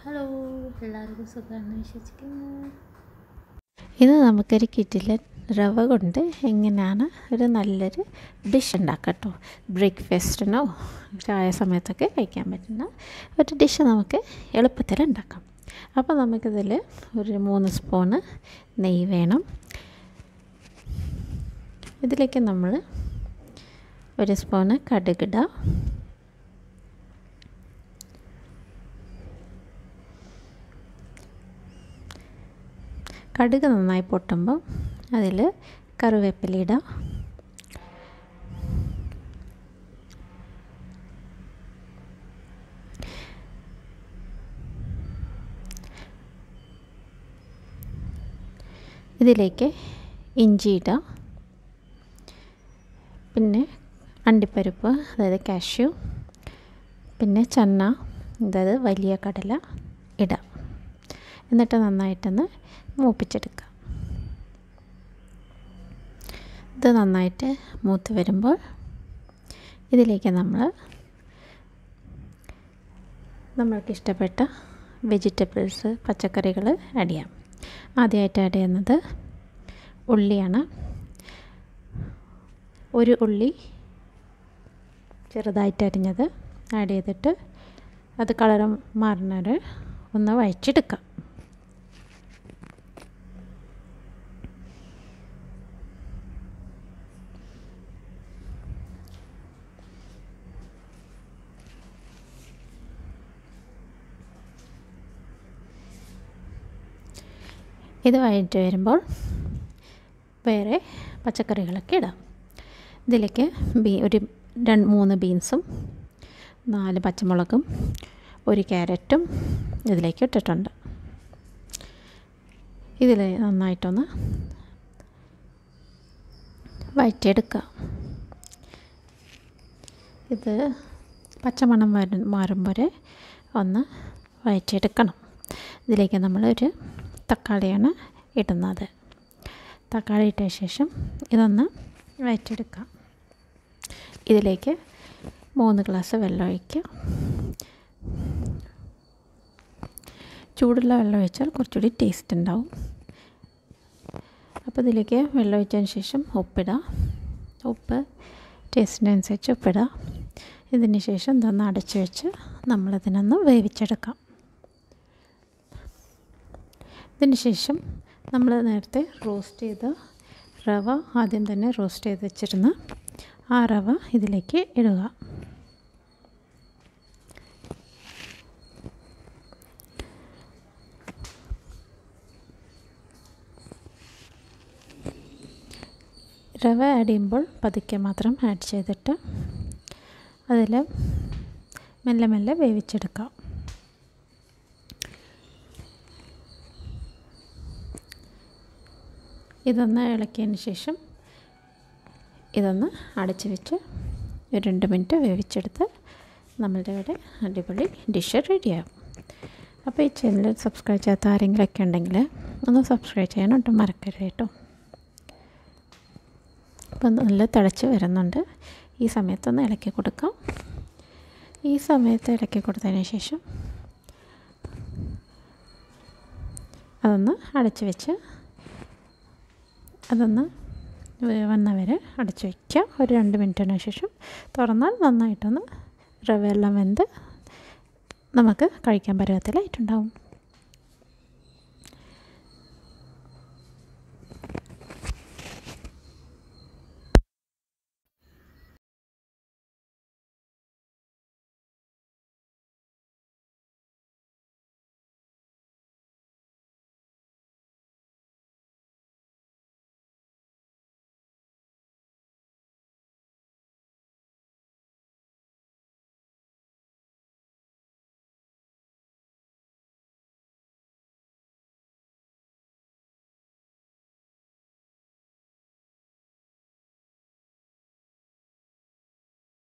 hello എല്ലാവർക്കും സുഖമാണെന്ന് വിശ്വസിക്കുന്നു ഇത് നമുക്കൊരു കിറ്റിലെ റവ കൊണ്ട് എങ്ങനെയാണ് ഒരു നല്ലൊരു ഡിഷ് ഉണ്ടാക്കാം കേട്ടോ ബ്രേക്ക്ഫാസ്റ്റിനോ ചായ സമയത്തൊക്കെ കഴിക്കാൻ പറ്റുന്ന ഒരു ഡിഷ് നമുക്ക് എളുപ്പത്തിൽ ഉണ്ടാക്കാം അപ്പോൾ നമുക്കിതിൽ ഒരു മൂന്ന് സ്പൂണ് നെയ്യ് വേണം ഇതിലേക്ക് നമ്മൾ ഒരു സ്പൂണ് കടുകിടുക കടുക് നന്നായി പൊട്ടുമ്പോൾ അതിൽ കറിവേപ്പില ഇടാം ഇതിലേക്ക് ഇഞ്ചി ഇടാം പിന്നെ അണ്ടിപ്പരിപ്പ് അതായത് കാഷ്യൂ പിന്നെ ചന്ന അതായത് വലിയ കടല ഇടാം എന്നിട്ട് നന്നായിട്ടൊന്ന് മൂപ്പിച്ചെടുക്കുക ഇത് നന്നായിട്ട് മൂത്ത് വരുമ്പോൾ ഇതിലേക്ക് നമ്മൾ നമ്മൾക്ക് ഇഷ്ടപ്പെട്ട വെജിറ്റബിൾസ് പച്ചക്കറികൾ ആഡ് ചെയ്യാം ആദ്യമായിട്ട് ആഡ് ചെയ്യുന്നത് ഉള്ളിയാണ് ഒരു ഉള്ളി ചെറുതായിട്ട് അരിഞ്ഞത് ആഡ് ചെയ്തിട്ട് അത് കളർ മാറുന്നവരെ ഒന്ന് വഴിച്ചെടുക്കാം ഇത് വഴറ്റി വരുമ്പോൾ വേറെ പച്ചക്കറികളൊക്കെ ഇടാം ഇതിലേക്ക് ബീ ഒരു രണ്ട് മൂന്ന് ബീൻസും നാല് പച്ചമുളകും ഒരു ക്യാരറ്റും ഇതിലേക്ക് ഇട്ടിട്ടുണ്ട് ഇതിൽ നന്നായിട്ടൊന്ന് വഴറ്റിയെടുക്കുക ഇത് പച്ചമണം വരും മാറും വരെ ഒന്ന് വഴറ്റിയെടുക്കണം ഇതിലേക്ക് നമ്മളൊരു തക്കാളിയാണ് ഇടുന്നത് തക്കാളി ഇട്ട ശേഷം ഇതൊന്ന് വഴറ്റിയെടുക്കാം ഇതിലേക്ക് മൂന്ന് ഗ്ലാസ് വെള്ളം ഒഴിക്കുക ചൂടുള്ള വെള്ളം ഒഴിച്ചാൽ കുറച്ചുകൂടി ടേസ്റ്റ് ഉണ്ടാവും അപ്പോൾ ഇതിലേക്ക് വെള്ളം ഒഴിച്ചതിന് ശേഷം ഉപ്പിടുക ഉപ്പ് ടേസ്റ്റിനനുസരിച്ച് ഉപ്പിടുക ഇതിന് ശേഷം ഇതൊന്ന് അടച്ചു വെച്ച് നമ്മളിതിനൊന്ന് വേവിച്ചെടുക്കാം ഇതിന് ശേഷം നമ്മൾ നേരത്തെ റോസ്റ്റ് ചെയ്ത റവ ആദ്യം തന്നെ റോസ്റ്റ് ചെയ്ത് വെച്ചിരുന്ന ആ റവ ഇതിലേക്ക് ഇടുക റവ ആഡ് ചെയ്യുമ്പോൾ പതുക്കെ മാത്രം ആഡ് ചെയ്തിട്ട് അതിൽ മെല്ലെ മെല്ലെ വേവിച്ചെടുക്കാം ഇതൊന്ന് ഇളക്കിയതിന് ശേഷം ഇതൊന്ന് അടച്ച് വെച്ച് ഒരു രണ്ട് മിനിറ്റ് വേവിച്ചെടുത്ത് നമ്മളുടെ ഇവിടെ അടിപൊളി ഡിഷ് റെഡിയാകും അപ്പോൾ ഈ ചാനൽ സബ്സ്ക്രൈബ് ചെയ്യാത്ത ആരെങ്കിലുമൊക്കെ ഉണ്ടെങ്കിൽ ഒന്ന് സബ്സ്ക്രൈബ് ചെയ്യാൻ ഒട്ടും മറക്കരുത് കേട്ടോ അപ്പം നല്ല തിളച്ച് വരുന്നുണ്ട് ഈ സമയത്തൊന്ന് ഇളക്കി കൊടുക്കാം ഈ സമയത്ത് ഇളക്കി കൊടുത്തതിന് ശേഷം അതൊന്ന് അടച്ച് വെച്ച് അതൊന്ന് വന്നവരെ അടച്ച് വയ്ക്കുക ഒരു രണ്ട് മിനിറ്റിന് ശേഷം തുറന്നാൽ നന്നായിട്ടൊന്ന് റവയെല്ലാം വെന്ത് നമുക്ക് കഴിക്കാൻ പരുവത്തിലായിട്ടുണ്ടാവും